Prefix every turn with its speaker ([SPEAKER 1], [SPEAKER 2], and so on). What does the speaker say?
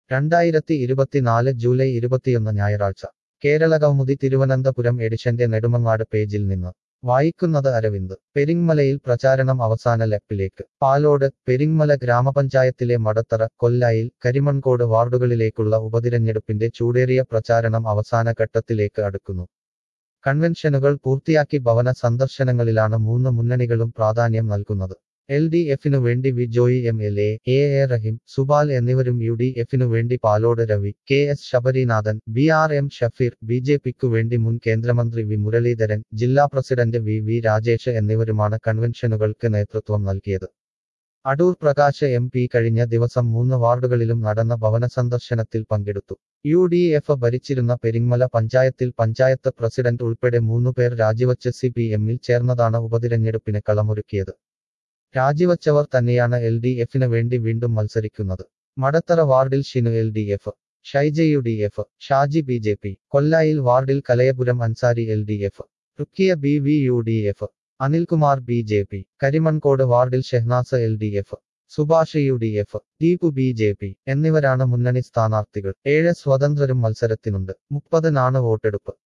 [SPEAKER 1] രണ്ടായിരത്തി ഇരുപത്തിനാല് ജൂലൈ ഇരുപത്തിയൊന്ന് ഞായറാഴ്ച കേരള കൗമുദി തിരുവനന്തപുരം എഡിഷന്റെ നെടുമങ്ങാട് പേജിൽ നിന്ന് വായിക്കുന്നത് അരവിന്ദ് പെരിങ്മലയിൽ പ്രചാരണം അവസാന ലെപ്പിലേക്ക് പാലോട് പെരിങ്മല ഗ്രാമപഞ്ചായത്തിലെ മടത്തറ കൊല്ലായിൽ കരിമൺകോട് വാർഡുകളിലേക്കുള്ള ഉപതിരഞ്ഞെടുപ്പിന്റെ ചൂടേറിയ പ്രചാരണം അവസാന ഘട്ടത്തിലേക്ക് അടുക്കുന്നു കൺവെൻഷനുകൾ പൂർത്തിയാക്കി ഭവന സന്ദർശനങ്ങളിലാണ് മൂന്ന് മുന്നണികളും പ്രാധാന്യം നൽകുന്നത് എൽ ഡി എഫിനു വേണ്ടി V Joy M L A A A Rahim Subal എന്നിവരും യു ഡി എഫിനു വേണ്ടി Palode Ravi K S Sabarinathan B R M Shafeer B J പിക്കു വേണ്ടി മുൻ കേന്ദ്രമന്ത്രി വി മുരളീധരൻ ജില്ലാ പ്രസിഡന്റ് വി വി രാജേഷ് എന്നിവരുമാണ് കൺവെൻഷനുകൾക്ക് നേതൃത്വം നൽകിയത് അടൂർ പ്രകാശ് എം പി കഴിഞ്ഞ ദിവസം മൂന്ന് വാർഡുകളിലും നടന്ന ഭവന സന്ദർശനത്തിൽ പങ്കെടുത്തു യു ഡി എഫ് ഭരിച്ചിരുന്ന പെരിങ്മല പഞ്ചായത്തിൽ പഞ്ചായത്ത് പ്രസിഡന്റ് ഉൾപ്പെടെ മൂന്നുപേർ രാജിവച്ച് സി പി എമ്മിൽ ചേർന്നതാണ് ഉപതിരഞ്ഞെടുപ്പിന് കളമൊരുക്കിയത് രാജിവച്ചവർ തന്നെയാണ് എൽ ഡി എഫിന് വേണ്ടി വീണ്ടും മത്സരിക്കുന്നത് മടത്തറ വാർഡിൽ Shinu L D F Shaija U D F Shaji B J P കൊല്ലായിൽ വാർഡിൽ Kalayapuram Ansari L D F Rukkiya B V U D F Anilkumar B J P Karimankode വാർഡിൽ Shehnas L D F Subhash U D F Deepu B J P എന്നിവരാണ് മുന്നണി സ്ഥാനാർത്ഥികൾ ഏഴ് സ്വതന്ത്രരും മത്സരത്തിനുണ്ട് മുപ്പതിനാണ് വോട്ടെടുപ്പ്